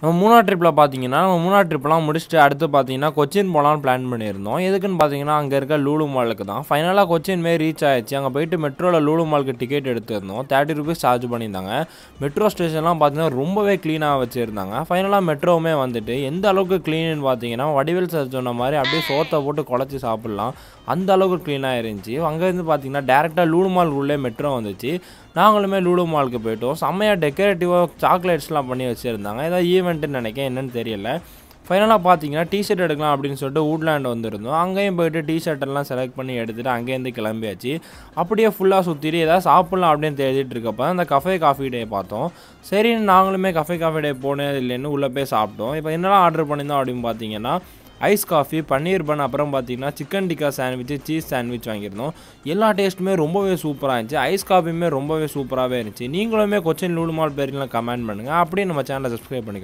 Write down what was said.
நம்ம மூணார் ட்ரிப்பில் பார்த்தீங்கன்னா நம்ம மூணார் ட்ரிப்லாம் முடிச்சுட்டு அடுத்து பார்த்தீங்கன்னா கொச்சின் போகலான்னு பிளான் பண்ணியிருந்தோம் எதுக்குன்னு பார்த்தீங்கன்னா அங்கே இருக்க லூலு மாலுக்கு தான் ஃபைனலாக கொச்சின் மாரி ரீச் ஆயிடுச்சு அங்கே போயிட்டு மெட்ரோவில் லூலு மாலுக்கு டிக்கெட் எடுத்திருந்தோம் தேர்ட்டி ருபீஸ் சார்ஜ் பண்ணியிருந்தாங்க மெட்ரோ ஸ்டேஷன்லாம் பார்த்தீங்கன்னா ரொம்பவே க்ளீனாக வச்சுருந்தாங்க ஃபைனலாக மெட்ரோவுமே வந்துட்டு எந்த அளவுக்கு க்ளீன்னு பார்த்தீங்கன்னா வடிவேல் சார் சொன்ன மாதிரி அப்படியே சோத்தை போட்டு குழச்சி சாப்பிட்லாம் அந்த அளவுக்கு க்ளீனாக இருந்துச்சு அங்கேருந்து பார்த்தீங்கன்னா டேரெக்டாக லூலு மால் உள்ளே மெட்ரோ வந்துச்சு நாங்களுமே லூலு மாலுக்கு போயிட்டோம் செம்மையாக டெக்கரேட்டிவாக சாக்லேட்ஸ்லாம் பண்ணி வச்சுருந்தாங்க ஏதாவது ஈவெண்ட்டுன்னு நினைக்கிறேன் என்னன்னு தெரியல ஃபைனலாக பார்த்தீங்கன்னா டிஷர்ட் எடுக்கலாம் அப்படின்னு சொல்லிட்டு வூட்லேண்ட் வந்திருந்தோம் அங்கேயும் போயிட்டு டிஷர்ட் எல்லாம் செலக்ட் பண்ணி எடுத்துகிட்டு அங்கேருந்து கிளம்பியாச்சு அப்படியே ஃபுல்லாக சுற்றிட்டு ஏதாவது சாப்பிட்லாம் அப்படின்னு தேடிட்டு இருக்கப்ப அந்த கஃபே காஃபி டே பார்த்தோம் சரி நாங்களுமே கஃபே காஃபி டே போனது இல்லைன்னு உள்ளே போய் சாப்பிட்டோம் இப்போ என்னெல்லாம் ஆர்டர் பண்ணியிருந்தோம் அப்படின்னு பார்த்தீங்கன்னா ஐஸ் காஃபி பன்னீர் பன் அப்புறம் பார்த்தீங்கன்னா chicken tikka sandwich cheese sandwich வாங்கியிருந்தோம் எல்லா டேஸ்ட்டுமே ரொம்பவே சூப்பராக இருந்துச்சு ஐஸ் காஃபியுமே ரொம்பவே சூப்பராகவே இருந்துச்சு நீங்களுமே கொச்சின் லூலு மால் பேரில் கமெண்ட் பண்ணுங்கள் அப்படியே நம்ம சேனலை சப்ஸ்கிரைப் பண்ணிக்கோங்க